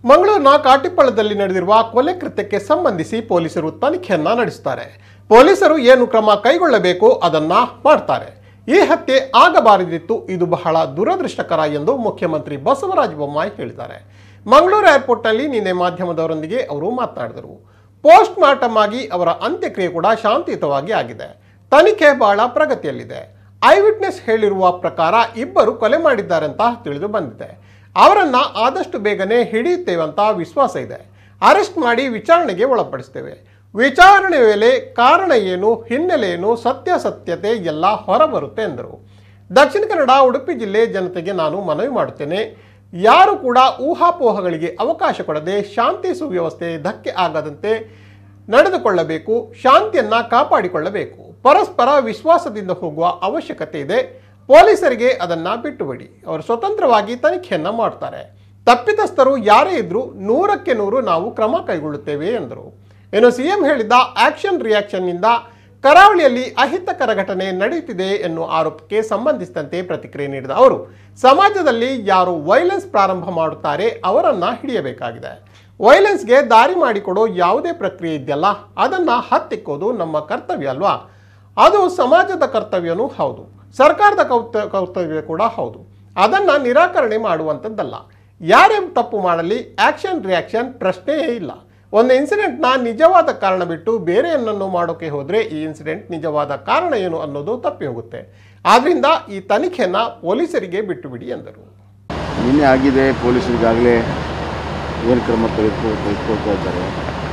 ಮಂಗಳೂರಿನ ಕಾಟಿಪ್ಪಳದಲ್ಲಿ ನಡೆದಿರುವ ಕೊಲೆ ಕೃತ್ಯಕ್ಕೆ ಸಂಬಂಧಿಸಿ ಪೊಲೀಸರು ತನಿಖೆಯನ್ನ ನಡೆಸುತ್ತಾರೆ ಪೊಲೀಸರು ಏನು ಕ್ರಮ ಕೈಗೊಳ್ಳಬೇಕು ಅದನ್ನ ಮಾಡ್ತಾರೆ ಈ ಹತ್ಯೆ ಆಗಬಾರದಿತ್ತು ಇದು ಬಹಳ ದುರದೃಷ್ಟಕರ ಎಂದು ಮುಖ್ಯಮಂತ್ರಿ ಬಸವರಾಜ ಬೊಮ್ಮಾಯಿ ಹೇಳಿದ್ದಾರೆ ಮಂಗಳೂರು ಏರ್ಪೋರ್ಟ್ನಲ್ಲಿ ನಿನ್ನೆ ಮಾಧ್ಯಮದವರೊಂದಿಗೆ ಅವರು ಮಾತನಾಡಿದರು ಪೋಸ್ಟ್ ಮಾರ್ಟಮ್ ಆಗಿ ಅವರ ಅಂತ್ಯಕ್ರಿಯೆ ಕೂಡ ಶಾಂತಿಯುತವಾಗಿ ಆಗಿದೆ ತನಿಖೆ ಬಹಳ ಪ್ರಗತಿಯಲ್ಲಿದೆ ಐ ವಿಟ್ನೆಸ್ ಹೇಳಿರುವ ಪ್ರಕಾರ ಇಬ್ಬರು ಕೊಲೆ ಮಾಡಿದ್ದಾರೆ ಅಂತ ತಿಳಿದು ಬಂದಿದೆ ಅವರನ್ನ ಆದಷ್ಟು ಬೇಗನೆ ಹಿಡಿಯುತ್ತೇವೆ ಅಂತ ವಿಶ್ವಾಸ ಇದೆ ಅರೆಸ್ಟ್ ಮಾಡಿ ವಿಚಾರಣೆಗೆ ಒಳಪಡಿಸ್ತೇವೆ ವಿಚಾರಣೆ ವೇಳೆ ಕಾರಣ ಏನು ಹಿನ್ನೆಲೆ ಏನು ಸತ್ಯಾಸತ್ಯತೆ ಎಲ್ಲ ಹೊರಬರುತ್ತೆ ಎಂದರು ದಕ್ಷಿಣ ಕನ್ನಡ ಉಡುಪಿ ಜಿಲ್ಲೆ ಜನತೆಗೆ ನಾನು ಮನವಿ ಮಾಡುತ್ತೇನೆ ಯಾರು ಕೂಡ ಊಹಾಪೋಹಗಳಿಗೆ ಅವಕಾಶ ಕೊಡದೆ ಶಾಂತಿ ಸುವ್ಯವಸ್ಥೆ ಧಕ್ಕೆ ಆಗದಂತೆ ನಡೆದುಕೊಳ್ಳಬೇಕು ಶಾಂತಿಯನ್ನ ಕಾಪಾಡಿಕೊಳ್ಳಬೇಕು ಪರಸ್ಪರ ವಿಶ್ವಾಸದಿಂದ ಹೋಗುವ ಅವಶ್ಯಕತೆ ಇದೆ ಪೊಲೀಸರಿಗೆ ಅದನ್ನ ಬಿಟ್ಟುಬಿಡಿ ಅವರು ಸ್ವತಂತ್ರವಾಗಿ ತನಿಖೆಯನ್ನ ಮಾಡ್ತಾರೆ ತಪ್ಪಿತಸ್ಥರು ಯಾರೇ ಇದ್ರೂ ನೂರಕ್ಕೆ ನೂರು ನಾವು ಕ್ರಮ ಕೈಗೊಳ್ಳುತ್ತೇವೆ ಎಂದರು ಇನ್ನು ಸಿಎಂ ಹೇಳಿದ್ದ ಆಕ್ಷನ್ ರಿಯಾಕ್ಷನ್ನಿಂದ ಕರಾವಳಿಯಲ್ಲಿ ಅಹಿತಕರ ಘಟನೆ ನಡೆಯುತ್ತಿದೆ ಎನ್ನುವ ಆರೋಪಕ್ಕೆ ಸಂಬಂಧಿಸಿದಂತೆ ಪ್ರತಿಕ್ರಿಯೆ ನೀಡಿದ ಅವರು ಸಮಾಜದಲ್ಲಿ ಯಾರು ವೈಲೆನ್ಸ್ ಪ್ರಾರಂಭ ಮಾಡುತ್ತಾರೆ ಅವರನ್ನ ಹಿಡಿಯಬೇಕಾಗಿದೆ ವೈಲೆನ್ಸ್ಗೆ ದಾರಿ ಮಾಡಿಕೊಡೋ ಯಾವುದೇ ಪ್ರಕ್ರಿಯೆ ಇದೆಯಲ್ಲ ಅದನ್ನ ಹತ್ತಿಕ್ಕೋದು ನಮ್ಮ ಕರ್ತವ್ಯ ಅಲ್ವಾ ಅದು ಸಮಾಜದ ಕರ್ತವ್ಯನೂ ಹೌದು ಸರ್ಕಾರದ ಕೌತ ಕರ್ತವ್ಯ ಕೂಡ ಹೌದು ಅದನ್ನ ನಿರಾಕರಣೆ ಮಾಡುವಂಥದ್ದಲ್ಲ ಯಾರೇ ತಪ್ಪು ಮಾಡಲಿ ಆಕ್ಷನ್ ರಿಯಾಕ್ಷನ್ ಪ್ರಶ್ನೆಯೇ ಇಲ್ಲ ಒಂದು ಇನ್ಸಿಡೆಂಟ್ನ ನಿಜವಾದ ಕಾರಣ ಬಿಟ್ಟು ಬೇರೆ ಏನನ್ನು ಮಾಡೋಕೆ ಹೋದರೆ ಈ ಇನ್ಸಿಡೆಂಟ್ ನಿಜವಾದ ಕಾರಣ ಏನು ಅನ್ನೋದು ತಪ್ಪಿ ಹೋಗುತ್ತೆ ಆದ್ರಿಂದ ಈ ತನಿಖೆಯನ್ನ ಪೊಲೀಸರಿಗೆ ಬಿಟ್ಟು ಬಿಡಿ ಎಂದರು ನಿನ್ನೆ ಆಗಿದೆ ಪೊಲೀಸರಿಗಾಗಲೇ ಏನು ಕ್ರಮ ತೆಗೆದುಕೊ ತೆಗೆದುಕೊಳ್ತಾ ಇದ್ದಾರೆ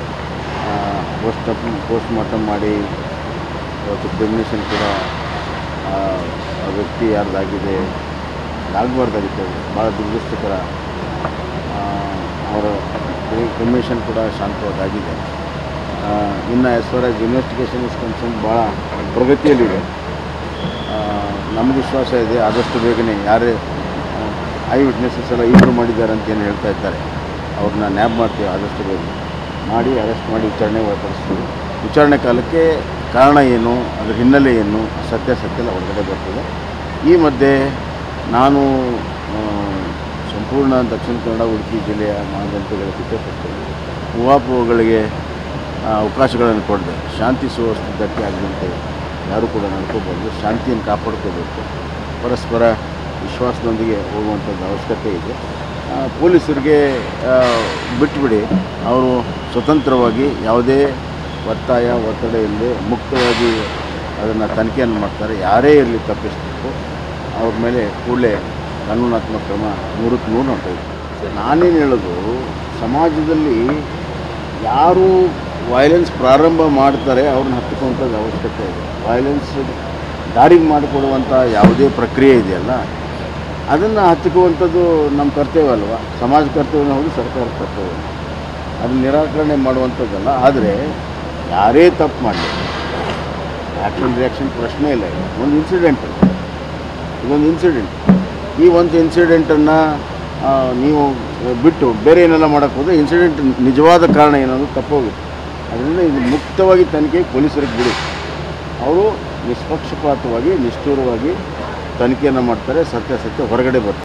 ಪೋಸ್ಟ್ ಪೋಸ್ಟ್ ಮಾರ್ಟಮ್ ಮಾಡಿ ಇವತ್ತು ಕ್ರಿಮಿನೇಷನ್ ಕೂಡ ಆ, ಆ ವ್ಯಕ್ತಿ ಯಾರ್ದಾಗಿದೆ ಆಗಬಾರ್ದಾಗಿತ್ತು ಭಾಳ ದುರದೃಷ್ಟಕರ ಆ, ಅವರ ಕ್ರಿಮಿನೇಷನ್ ಕೂಡ ಶಾಂತವಾಗಿದೆ ಇನ್ನು as far as investigation is concern ಭಾಳ ಪ್ರಗತಿಯಲ್ಲಿದೆ ಆ, ನಮ್ಗೆ ವಿಶ್ವಾಸ ಇದೆ ಆದಷ್ಟು ಬೇಗನೆ ಯಾರೇ ಐ ವಿಟ್ನೆಸಸ್ ಎಲ್ಲ ಇಬ್ಬರು ಮಾಡಿದ್ದಾರೆ ಅಂತ ಏನು ಹೇಳ್ತಾ ಇದ್ದಾರೆ ಅವ್ರನ್ನ ನ್ಯಾಬ್ ಮಾಡ್ತೀವಿ ಆದಷ್ಟು ಬೇಗ ಮಾಡಿ ಅರೆಸ್ಟ್ ಮಾಡಿ ವಿಚಾರಣೆ ಒಳಪಡಿಸ್ತೀವಿ ವಿಚಾರಣೆ ಕಾಲಕ್ಕೆ ಕಾರಣ ಏನು ಅದರ ಹಿನ್ನೆಲೆ ಏನು ಸತ್ಯಾಸತ್ಯ ಎಲ್ಲ ಹೊರಗಡೆ ಬರ್ತದೆ ಈ ಮಧ್ಯೆ ನಾನು ಆ, ಸಂಪೂರ್ಣ ದಕ್ಷಿಣ ಕನ್ನಡ ಉಡುಪಿ ಜಿಲ್ಲೆಯ ಮಹಾಜನತೆಗಳಿಗೆ ಇಷ್ಟಪಡ್ತೇನೆ ಊಹಾಪೋಹಗಳಿಗೆ ಆ, ಅವಕಾಶಗಳನ್ನು ಕೊಡದೆ ಶಾಂತಿ ಸುವ್ಯವಸ್ಥೆ ಧಕ್ಕೆ ಆಗದಂತೆ ಯಾರೂ ಕೂಡ ನಡ್ಕೋಬಾರ್ದು ಶಾಂತಿಯನ್ನು ಕಾಪಾಡ್ಕೋಬೇಕು ಪರಸ್ಪರ ವಿಶ್ವಾಸದೊಂದಿಗೆ ಹೋಗುವಂಥದ್ದು ಅವಶ್ಯಕತೆ ಇದೆ ಆ, ಪೊಲೀಸರಿಗೆ ಆ, ಬಿಟ್ಬಿಡಿ ಅವರು ಸ್ವತಂತ್ರವಾಗಿ ಯಾವುದೇ ಒತ್ತಾಯ ಒತ್ತಡ ಇಲ್ಲದೆ ಮುಕ್ತವಾಗಿ ಅದನ್ನು ತನಿಖೆಯನ್ನು ಮಾಡ್ತಾರೆ ಯಾರೇ ಇರಲಿ ತಪ್ಪಿಸಬೇಕು ಅವ್ರ ಮೇಲೆ ಕೂಡಲೇ ಕಾನೂನಾತ್ಮಕ ಕ್ರಮ ನೂರಕ್ಕೆ ನೂರು ಹೊಂಟೋಯ್ತು ನಾನೇನು ಹೇಳೋದು ಸಮಾಜದಲ್ಲಿ ಯಾರು ವೈಲೆನ್ಸ್ ಪ್ರಾರಂಭ ಮಾಡ್ತಾರೆ ಅವ್ರನ್ನ ಹತ್ತಿಕ್ಕುವಂಥದ್ದು ಅವಶ್ಯಕತೆ ಇದೆ ವೈಲೆನ್ಸ್ ದಾರಿಗೆ ಮಾಡಿಕೊಡುವಂಥ ಯಾವುದೇ ಪ್ರಕ್ರಿಯೆ ಇದೆಯಲ್ಲ ಅದನ್ನು ಹತ್ತಿಕ್ಕುವಂಥದ್ದು ನಮ್ಮ ಕರ್ತವ್ಯ ಅಲ್ವಾ ಸಮಾಜ ಕರ್ತವ್ಯ ಹೌದು ಸರ್ಕಾರದ ಕರ್ತವ್ಯ ಅದನ್ನು ನಿರಾಕರಣೆ ಮಾಡುವಂಥದ್ದಲ್ಲ ಆದರೆ ಯಾರೇ ತಪ್ಪು ಮಾಡಲಿ ಆ್ಯಕ್ಷನ್ ರಿಯಾಕ್ಷನ್ ಪ್ರಶ್ನೆ ಇಲ್ಲ ಇದು. ಒಂದು ಇನ್ಸಿಡೆಂಟ್ ಇದೊಂದು ಇನ್ಸಿಡೆಂಟ್ ಈ ಒಂದು ಇನ್ಸಿಡೆಂಟನ್ನು ನೀವು ಬಿಟ್ಟು ಬೇರೆ ಏನೆಲ್ಲ ಮಾಡೋಕ್ಕೆ ಹೋದರೆ ಇನ್ಸಿಡೆಂಟ್ ನಿಜವಾದ ಕಾರಣ ಏನನ್ನೋದು ತಪ್ಪೋಗುತ್ತೆ ಅದರಿಂದ ಇದು ಮುಕ್ತವಾಗಿ ತನಿಖೆ ಪೊಲೀಸರಿಗೆ ಬಿಡಿ ಅವರು ನಿಷ್ಪಕ್ಷಪಾತವಾಗಿ ನಿಷ್ಠೂರವಾಗಿ ತನಿಖೆಯನ್ನು ಮಾಡ್ತಾರೆ ಸತ್ಯಾಸತ್ಯ ಹೊರಗಡೆ ಬರ್ತಾರೆ